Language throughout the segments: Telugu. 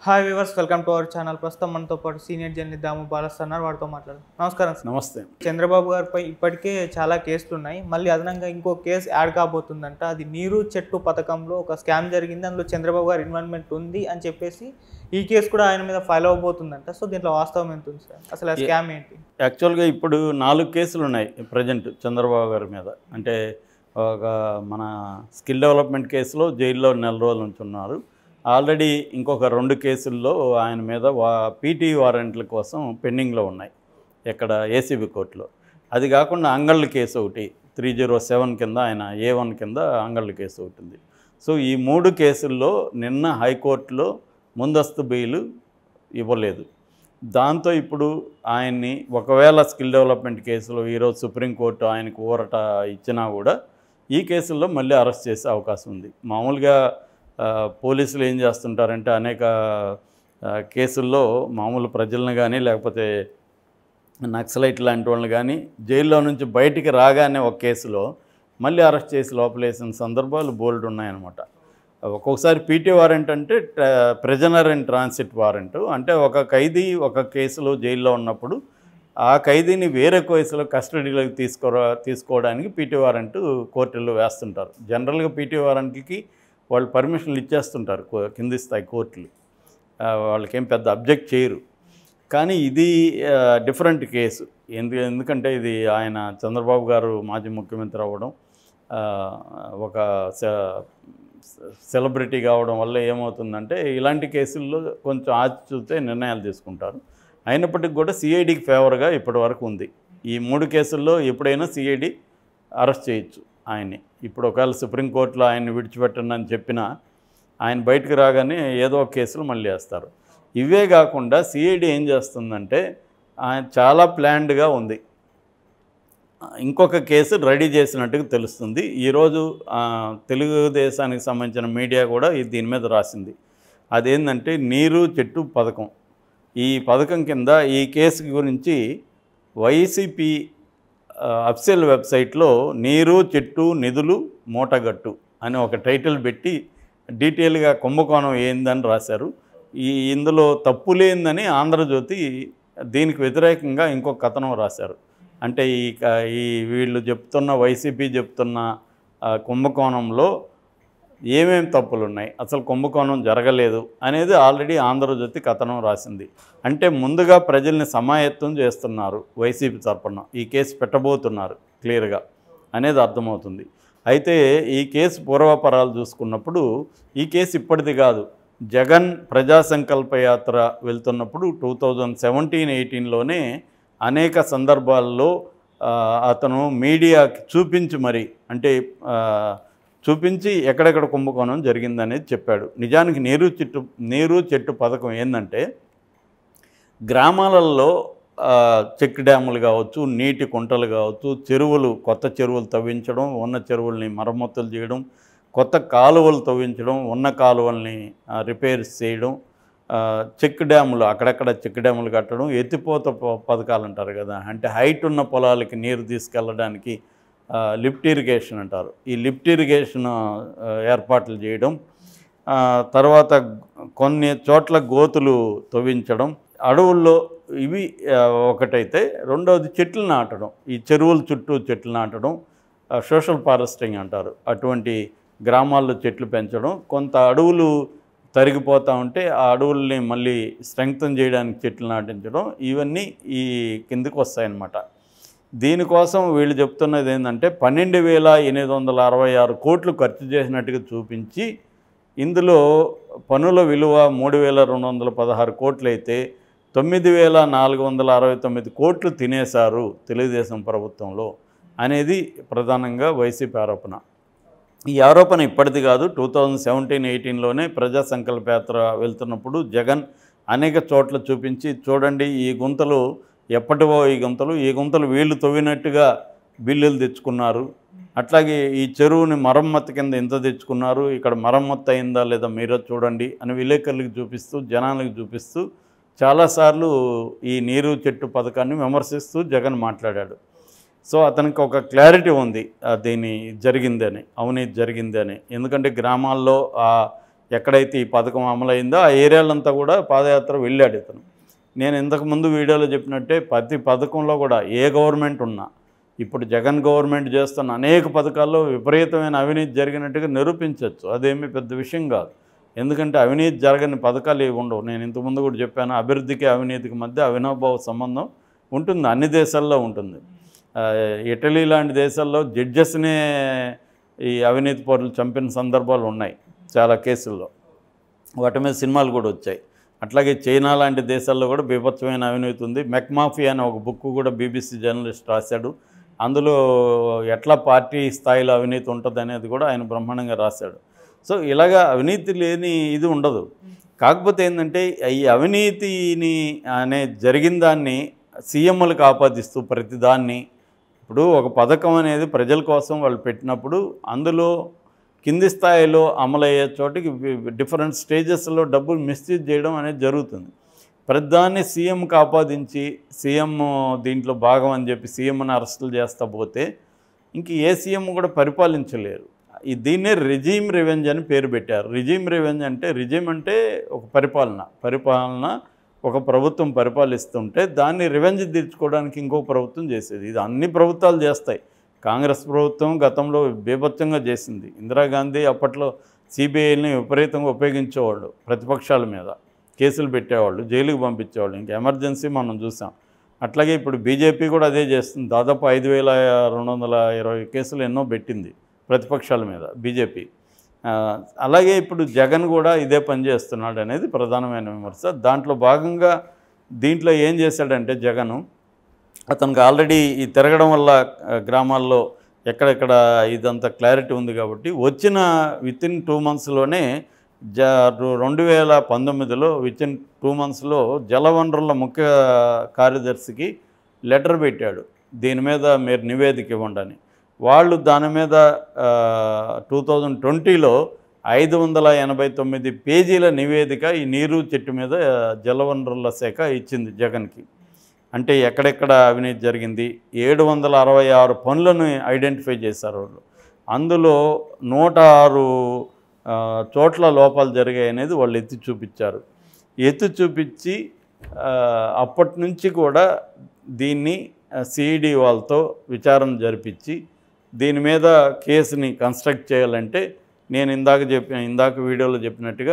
hi viewers welcome to our channel ప్రస్తుతం మనతో పాటు సీనియర్ జర్నలిస్ట్ దాము బాలస్ అన్నారు వాడితో మాట్లాడు నమస్కారం సార్ నమస్తే చంద్రబాబు గారిపై ఇప్పటికే చాలా కేసులు ఉన్నాయి మళ్ళీ అదనంగా ఇంకో కేసు యాడ్ కాబోతుందంట అది నీరు చెట్టు పథకంలో ఒక స్కామ్ జరిగింది అందులో చంద్రబాబు గారి ఇన్వాల్వ్మెంట్ ఉంది అని చెప్పేసి ఈ కేసు కూడా ఆయన మీద ఫైల్ అవ్వబోతుందంట సో దీంట్లో వాస్తవం ఎంత ఉంది సార్ అసలు ఆ స్కామ్ ఏంటి యాక్చువల్గా ఇప్పుడు నాలుగు కేసులు ఉన్నాయి ప్రజెంట్ చంద్రబాబు గారి మీద అంటే ఒక మన స్కిల్ డెవలప్మెంట్ కేసులో జైల్లో నెల రోజుల నుంచి ఉన్నారు ఆల్రెడీ ఇంకొక రెండు కేసుల్లో ఆయన మీద వా పీటీ వారెంట్ల కోసం పెండింగ్లో ఉన్నాయి ఇక్కడ ఏసీబీ కోర్టులో అది కాకుండా అంగళ్ళ కేసు ఒకటి త్రీ జీరో సెవెన్ కింద ఆయన ఏ వన్ కింద అంగళ్ళ కేసు ఒకటి ఉంది సో ఈ మూడు కేసుల్లో నిన్న హైకోర్టులో ముందస్తు బెయిల్ ఇవ్వలేదు దాంతో ఇప్పుడు ఆయన్ని ఒకవేళ స్కిల్ డెవలప్మెంట్ కేసులో ఈరోజు సుప్రీంకోర్టు ఆయనకు ఊరట ఇచ్చినా కూడా ఈ కేసుల్లో మళ్ళీ అరెస్ట్ చేసే అవకాశం ఉంది మామూలుగా ఆ, పోలీసులు ఏం చేస్తుంటారంటే అనేక ఆ, కేసుల్లో మామూలు ప్రజలను కానీ లేకపోతే నక్సలైట్ లాంటి వాళ్ళని కానీ జైల్లో నుంచి బయటికి రాగానే ఒక కేసులో మళ్ళీ అరెస్ట్ చేసి లోపలేసిన సందర్భాలు బోల్డ్ ఉన్నాయన్నమాట ఒక్కొక్కసారి పీటీ వారెంట్ అంటే ప్రెజనర్ అండ్ ట్రాన్సిట్ వారెంట్ అంటే ఒక ఖైదీ ఒక కేసులో జైల్లో ఉన్నప్పుడు ఆ ఖైదీని వేరే కేసులో కస్టడీలోకి తీసుకో తీసుకోవడానికి పీటీ వారెంట్ కోర్టుల్లో వేస్తుంటారు జనరల్గా పీటీ వారెంట్కి వాళ్ళు పర్మిషన్లు ఇచ్చేస్తుంటారు కో- కింది స్థాయి కోర్టులు ఆ, వాళ్ళకేం పెద్ద అబ్జెక్ట్ చేయరు కానీ ఇది ఆ, డిఫరెంట్ కేసు ఎందు ఎందుకంటే ఇది ఆయన చంద్రబాబు గారు మాజీ ముఖ్యమంత్రి అవ్వడం ఆ, ఒక సె- సెలబ్రిటీ కావడం వల్ల ఏమవుతుందంటే ఇలాంటి కేసుల్లో కొంచెం ఆచి చూస్తే నిర్ణయాలు తీసుకుంటారు అయినప్పటికీ కూడా సిఐడికి ఫేవర్గా ఇప్పటి వరకు ఉంది ఈ మూడు కేసుల్లో ఎప్పుడైనా సిఐడి అరెస్ట్ చేయొచ్చు ఆయన్ని ఇప్పుడు ఒకవేళ సుప్రీంకోర్టులో ఆయన్ని విడిచిపెట్టండి అని చెప్పినా ఆయన బయటకు రాగానే ఏదో ఒక కేసులు మళ్ళీ వేస్తారు ఇవే కాకుండా సిఐడి ఏం చేస్తుందంటే ఆయన చాలా ప్లాన్డ్గా ఉంది ఇంకొక కేసు రెడీ చేసినట్టుగా తెలుస్తుంది ఈరోజు ఆ, తెలుగుదేశానికి సంబంధించిన మీడియా కూడా ఇది దీని మీద రాసింది అదేంటంటే నీరు చెట్టు పథకం ఈ పథకం కింద ఈ కేసు గురించి వైసీపీ అఫ్సెల్ వెబ్సైట్లో నీరు చెట్టు నిధులు మూటగట్టు అని ఒక టైటిల్ పెట్టి డీటెయిల్గా కుంభకోణం ఏందని రాశారు ఈ ఇందులో తప్పు లేదని ఆంధ్రజ్యోతి దీనికి వ్యతిరేకంగా ఇంకొక కథనం రాశారు అంటే ఈ క- ఈ వీళ్ళు చెప్తున్న వైసీపీ చెప్తున్న ఆ, కుంభకోణంలో ఏమేం తప్పులు ఉన్నాయి అసలు కుంభకోణం జరగలేదు అనేది ఆల్రెడీ ఆంధ్రజ్యోతి కథనం రాసింది అంటే ముందుగా ప్రజల్ని సమాయత్తం చేస్తున్నారు వైసీపీ తరపున ఈ కేసు పెట్టబోతున్నారు క్లియర్గా అనేది అర్థమవుతుంది అయితే ఈ కేసు పూర్వపరాలు చూసుకున్నప్పుడు ఈ కేసు ఇప్పటిది కాదు జగన్ ప్రజా సంకల్ప యాత్ర వెళ్తున్నప్పుడు టూ థౌజండ్ సెవెంటీన్ ఎయిటీన్లోనే అనేక సందర్భాల్లో ఆ, అతను మీడియాకి చూపించి మరి అంటే ఆ, చూపించి ఎక్కడెక్కడ కుంభకోణం జరిగిందనేది చెప్పాడు నిజానికి నీరు చెట్టు నీరు చెట్టు పథకం ఏంటంటే గ్రామాలలో ఆ, చెక్ డ్యాములు కావచ్చు నీటి కుంటలు కావచ్చు చెరువులు కొత్త చెరువులు తవ్వించడం ఉన్న చెరువుల్ని మరమ్మతులు చేయడం కొత్త కాలువలు తవ్వించడం ఉన్న కాలువల్ని ఆ, రిపేర్స్ చేయడం ఆ, చెక్ డ్యాములు అక్కడక్కడ చెక్ డ్యాములు కట్టడం ఎత్తిపోత ప- పథకాలు అంటారు కదా అంటే హైట్ ఉన్న పొలాలకి నీరు తీసుకెళ్ళడానికి ఆ, లిఫ్ట్ ఇరిగేషన్ అంటారు ఈ లిఫ్ట్ ఇరిగేషన్ ఆ, ఏర్పాట్లు చేయడం ఆ, తర్వాత కొన్ని చోట్ల గోతులు తవ్వించడం అడవుల్లో ఇవి ఆ, ఒకటైతే రెండవది చెట్లు నాటడం ఈ చెరువుల చుట్టూ చెట్లు నాటడం సోషల్ ఫారెస్టింగ్ అంటారు అటువంటి గ్రామాల్లో చెట్లు పెంచడం కొంత అడవులు తరిగిపోతూ ఉంటే ఆ అడవుల్ని మళ్ళీ స్ట్రెంగ్తన్ చేయడానికి చెట్లు నాటించడం ఇవన్నీ ఈ కిందకు వస్తాయన్నమాట దీనికోసం వీళ్ళు చెప్తున్నది ఏంటంటే పన్నెండు వేల ఎనిమిది వందల అరవై ఆరు కోట్లు ఖర్చు చేసినట్టుగా చూపించి ఇందులో పనుల విలువ మూడు వేల రెండు వందల పదహారు కోట్లు అయితే తొమ్మిది వేల నాలుగు వందల అరవై తొమ్మిది కోట్లు తినేశారు తెలుగుదేశం ప్రభుత్వంలో అనేది ప్రధానంగా వైసీపీ ఆరోపణ ఈ ఆరోపణ ఇప్పటిది కాదు టూ థౌజండ్ సెవెంటీన్ ఎయిటీన్లోనే ప్రజా సంకల్ప యాత్ర వెళ్తున్నప్పుడు జగన్ అనేక చోట్ల చూపించి చూడండి ఈ గుంతలు ఎప్పటివో ఈ గుంతలు ఈ గుంతలు వీళ్ళు తవ్వినట్టుగా బిల్లులు తెచ్చుకున్నారు అట్లాగే ఈ చెరువుని మరమ్మత్తు కింద ఎంత తెచ్చుకున్నారు ఇక్కడ మరమ్మత్తు అయిందా లేదా మీరే చూడండి అని విలేకరులకు చూపిస్తూ జనాలకు చూపిస్తూ చాలాసార్లు ఈ నీరు చెట్టు పథకాన్ని విమర్శిస్తూ జగన్ మాట్లాడాడు సో అతనికి ఒక క్లారిటీ ఉంది ఆ, దీని జరిగిందని అవినీతి జరిగిందని ఎందుకంటే గ్రామాల్లో ఆ ఎక్కడైతే ఈ పథకం అమలైందో ఆ ఏరియాలంతా కూడా పాదయాత్ర వెళ్ళాడు ఇతను నేను ఇంతకు ముందు వీడియోలో చెప్పినట్టే ప్రతి పథకంలో కూడా ఏ గవర్నమెంట్ ఉన్నా ఇప్పుడు జగన్ గవర్నమెంట్ చేస్తున్న అనేక పథకాల్లో విపరీతమైన అవినీతి జరిగినట్టుగా నిరూపించవచ్చు అదేమీ పెద్ద విషయం కాదు ఎందుకంటే అవినీతి జరగని పథకాలు ఏవి ఉండవు నేను ఇంతకుముందు కూడా చెప్పాను అభివృద్ధికి అవినీతికి మధ్య అవినాభావ సంబంధం ఉంటుంది అన్ని దేశాల్లో ఉంటుంది ఆ, ఇటలీ లాంటి దేశాల్లో జడ్జెస్నే ఈ అవినీతి పౌరులు చంపిన సందర్భాలు ఉన్నాయి చాలా కేసుల్లో వాటి మీద సినిమాలు కూడా వచ్చాయి అట్లాగే చైనా లాంటి దేశాల్లో కూడా బీభత్సమైన అవినీతి ఉంది మెక్మాఫియా అనే ఒక బుక్ కూడా బీబీసీ జర్నలిస్ట్ రాశాడు అందులో ఎట్లా పార్టీ స్థాయిలో అవినీతి ఉంటుంది అనేది కూడా ఆయన బ్రహ్మాండంగా రాశాడు సో ఇలాగా అవినీతి లేని ఇది ఉండదు కాకపోతే ఏంటంటే ఈ అవినీతిని అనే జరిగిన దాన్ని సీఎంలకు ఆపాదిస్తూ ప్రతిదాన్ని ఇప్పుడు ఒక పథకం అనేది ప్రజల కోసం వాళ్ళు పెట్టినప్పుడు అందులో కింది స్థాయిలో అమలయ్యే చోటికి వి- డిఫరెంట్ స్టేజెస్లో డబ్బులు మిస్యూజ్ చేయడం అనేది జరుగుతుంది ప్రతిదాన్ని సీఎంకి ఆపాదించి సీఎం దీంట్లో భాగం అని చెప్పి సీఎంని అరెస్టులు చేస్తా పోతే ఇంక ఏ సీఎం కూడా పరిపాలించలేరు ఈ దీన్నే రిజీమ్ రివెంజ్ అని పేరు పెట్టారు రిజీమ్ రివెంజ్ అంటే రిజీమ్ అంటే ఒక పరిపాలన పరిపాలన ఒక ప్రభుత్వం పరిపాలిస్తుంటే దాన్ని రివెంజ్ తీర్చుకోవడానికి ఇంకో ప్రభుత్వం చేసేది ఇది అన్ని ప్రభుత్వాలు చేస్తాయి కాంగ్రెస్ ప్రభుత్వం గతంలో బీభత్సంగా చేసింది ఇందిరాగాంధీ అప్పట్లో సిబిఐని విపరీతంగా ఉపయోగించేవాళ్ళు ప్రతిపక్షాల మీద కేసులు పెట్టేవాళ్ళు జైలుకి పంపించేవాళ్ళు ఇంకా ఎమర్జెన్సీ మనం చూసాం అట్లాగే ఇప్పుడు బీజేపీ కూడా అదే చేస్తుంది దాదాపు ఐదు వేల రెండు వందల ఇరవై కేసులు ఎన్నో పెట్టింది ప్రతిపక్షాల మీద బీజేపీ ఆ, అలాగే ఇప్పుడు జగన్ కూడా ఇదే పని చేస్తున్నాడు అనేది ప్రధానమైన విమర్శ దాంట్లో భాగంగా దీంట్లో ఏం చేశాడంటే జగను అతనికి ఆల్రెడీ ఈ తిరగడం వల్ల ఆ, గ్రామాల్లో ఎక్కడెక్కడ ఇదంతా క్లారిటీ ఉంది కాబట్టి వచ్చిన విత్ ఇన్ టూ మంత్స్లోనే జ రెండు వేల పంతొమ్మిదిలో విత్ ఇన్ టూ మంత్స్లో జలవనరుల ముఖ్య కార్యదర్శికి లెటర్ పెట్టాడు దీని మీద మీరు నివేదిక ఇవ్వండి అని వాళ్ళు దాని మీద టూ థౌజండ్ ట్వంటీలో ఐదు వందల ఎనభై తొమ్మిది పేజీల నివేదిక ఈ నీరు చెట్టు మీద ఆ, జలవనరుల శాఖ ఇచ్చింది జగన్కి అంటే ఎక్కడెక్కడ అవినీతి జరిగింది ఏడు వందల అరవై ఆరు పనులను ఐడెంటిఫై చేశారు వాళ్ళు అందులో నూట ఆరు ఆ, చోట్ల లోపాలు జరిగాయి అనేది వాళ్ళు ఎత్తి చూపించారు ఎత్తి చూపించి ఆ, అప్పటి నుంచి కూడా దీన్ని సిఈడి వాళ్ళతో విచారణ జరిపించి దీని మీద కేసుని కన్స్ట్రక్ట్ చేయాలంటే నేను ఇందాక చెప్పిన ఇందాక వీడియోలో చెప్పినట్టుగా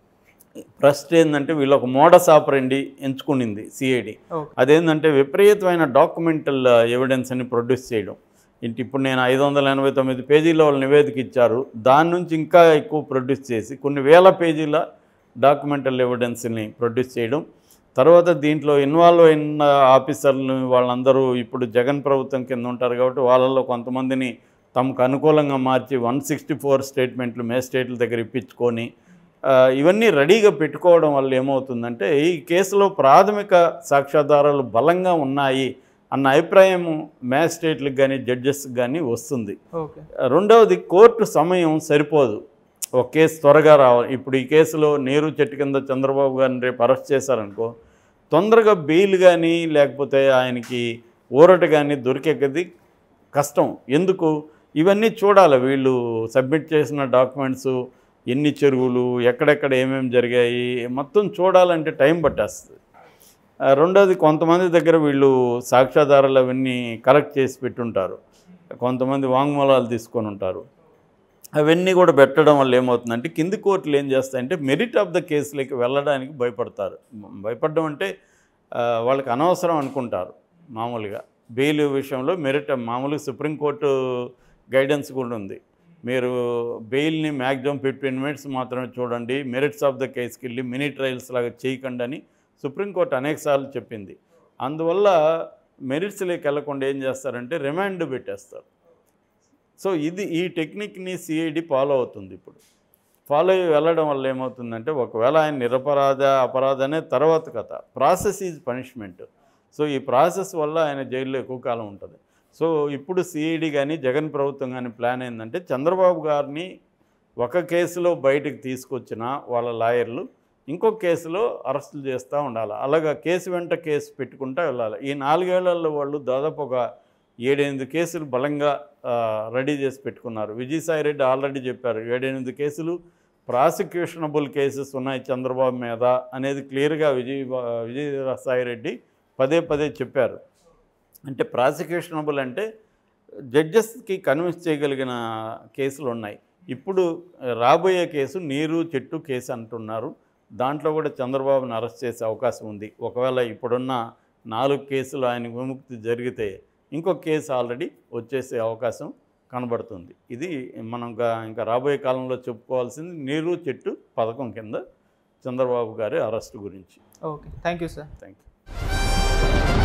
ఫస్ట్ ఏంటంటే వీళ్ళు ఒక మోడస్ ఆపరండి ఎంచుకునింది సిఐడి ఓకే అదేంటంటే విపరీతమైన డాక్యుమెంటల్ ఎవిడెన్స్ అని ప్రొడ్యూస్ చేయడం ఇంటి ఇప్పుడు నేను ఐదు వందల ఎనభై తొమ్మిది పేజీల వాళ్ళు నివేదిక ఇచ్చారు దాని నుంచి ఇంకా ఎక్కువ ప్రొడ్యూస్ చేసి కొన్ని వేల పేజీల డాక్యుమెంటల్ ఎవిడెన్స్ని ప్రొడ్యూస్ చేయడం తర్వాత దీంట్లో ఇన్వాల్వ్ అయిన ఆఫీసర్లు వాళ్ళందరూ ఇప్పుడు జగన్ ప్రభుత్వం కింద ఉంటారు కాబట్టి వాళ్ళల్లో కొంతమందిని తమకు అనుకూలంగా మార్చి వన్ సిక్స్టీ ఫోర్ స్టేట్మెంట్లు మేజిస్ట్రేట్ల దగ్గర ఇప్పించుకొని ఆ, ఇవన్నీ రెడీగా పెట్టుకోవడం వల్ల ఏమవుతుందంటే ఈ కేసులో ప్రాథమిక సాక్ష్యాధారాలు బలంగా ఉన్నాయి అన్న అభిప్రాయం మ్యాజిస్ట్రేట్లకు కానీ జడ్జెస్కి కానీ వస్తుంది ఓకే రెండవది కోర్టు సమయం సరిపోదు ఒక కేసు త్వరగా రావాలి ఇప్పుడు ఈ కేసులో నీరు చెట్టు కింద చంద్రబాబు గారిని రేపు అరెస్ట్ చేశారనుకో తొందరగా బెయిల్ కానీ లేకపోతే ఆయనకి ఊరట కానీ దొరికేది కష్టం ఎందుకు ఇవన్నీ చూడాలి వీళ్ళు సబ్మిట్ చేసిన డాక్యుమెంట్స్ ఎన్ని చెరువులు ఎక్కడెక్కడ ఏమేమి జరిగాయి మొత్తం చూడాలంటే టైం పట్టేస్తుంది ఆ, రెండోది కొంతమంది దగ్గర వీళ్ళు సాక్ష్యాధారాలు అవన్నీ కలెక్ట్ చేసి పెట్టుంటారు కొంతమంది వాంగ్మూలాలు తీసుకొని ఉంటారు అవన్నీ కూడా పెట్టడం వల్ల ఏమవుతుందంటే కింది కోర్టులు ఏం చేస్తాయంటే మెరిట్ ఆఫ్ ద కేసులకి వెళ్ళడానికి భయపడతారు భయపడడం అంటే ఆ, వాళ్ళకి అనవసరం అనుకుంటారు మామూలుగా బెయిల్ విషయంలో మెరిట్ మామూలుగా సుప్రీంకోర్టు గైడెన్స్ కూడా ఉంది మీరు బెయిల్ని మ్యాక్సిమం ఫిఫ్టీన్ మినిట్స్ మాత్రమే చూడండి మెరిట్స్ ఆఫ్ ద కేసుకి వెళ్ళి మినీ ట్రయల్స్ లాగా చేయకండి అని సుప్రీంకోర్టు అనేకసార్లు చెప్పింది అందువల్ల మెరిట్స్లోకి వెళ్ళకుండా ఏం చేస్తారంటే రిమాండ్ పెట్టేస్తారు సో ఇది ఈ టెక్నిక్ని సిఐడి ఫాలో అవుతుంది ఇప్పుడు ఫాలో అయ్యి వెళ్ళడం వల్ల ఏమవుతుందంటే ఒకవేళ ఆయన నిరపరాధ అపరాధ అనే తర్వాత కథ ప్రాసెస్ ఈజ్ పనిష్మెంట్ సో ఈ ప్రాసెస్ వల్ల ఆయన జైల్లో ఎక్కువ కాలం ఉంటుంది సో ఇప్పుడు సిఐడి కానీ జగన్ ప్రభుత్వం కానీ ప్లాన్ ఏంటంటే చంద్రబాబు గారిని ఒక కేసులో బయటకు తీసుకొచ్చిన వాళ్ళ లాయర్లు ఇంకో కేసులో అరెస్టులు చేస్తూ ఉండాలి అలాగా కేసు వెంట కేసు పెట్టుకుంటూ వెళ్ళాలి ఈ నాలుగేళ్లలో వాళ్ళు దాదాపు ఒక ఏడెనిమిది కేసులు బలంగా ఆ, రెడీ చేసి పెట్టుకున్నారు విజయసాయి రెడ్డి ఆల్రెడీ చెప్పారు ఏడెనిమిది కేసులు ప్రాసిక్యూషనబుల్ కేసెస్ ఉన్నాయి చంద్రబాబు మీద అనేది క్లియర్గా విజయ్ విజయసాయి రెడ్డి పదే పదే చెప్పారు అంటే ప్రాసిక్యూషనబుల్ అంటే జడ్జెస్కి కన్విన్స్ చేయగలిగిన కేసులు ఉన్నాయి ఇప్పుడు రాబోయే కేసు నీరు చెట్టు కేసు అంటున్నారు దాంట్లో కూడా చంద్రబాబుని అరెస్ట్ చేసే అవకాశం ఉంది ఒకవేళ ఇప్పుడున్న నాలుగు కేసులు ఆయన విముక్తి జరిగితే ఇంకొక కేసు ఆల్రెడీ వచ్చేసే అవకాశం కనబడుతుంది ఇది మనం ఇంకా ఇంకా రాబోయే కాలంలో చెప్పుకోవాల్సింది నీరు చెట్టు పథకం కింద చంద్రబాబు గారి అరెస్ట్ గురించి okay thank you sir thank you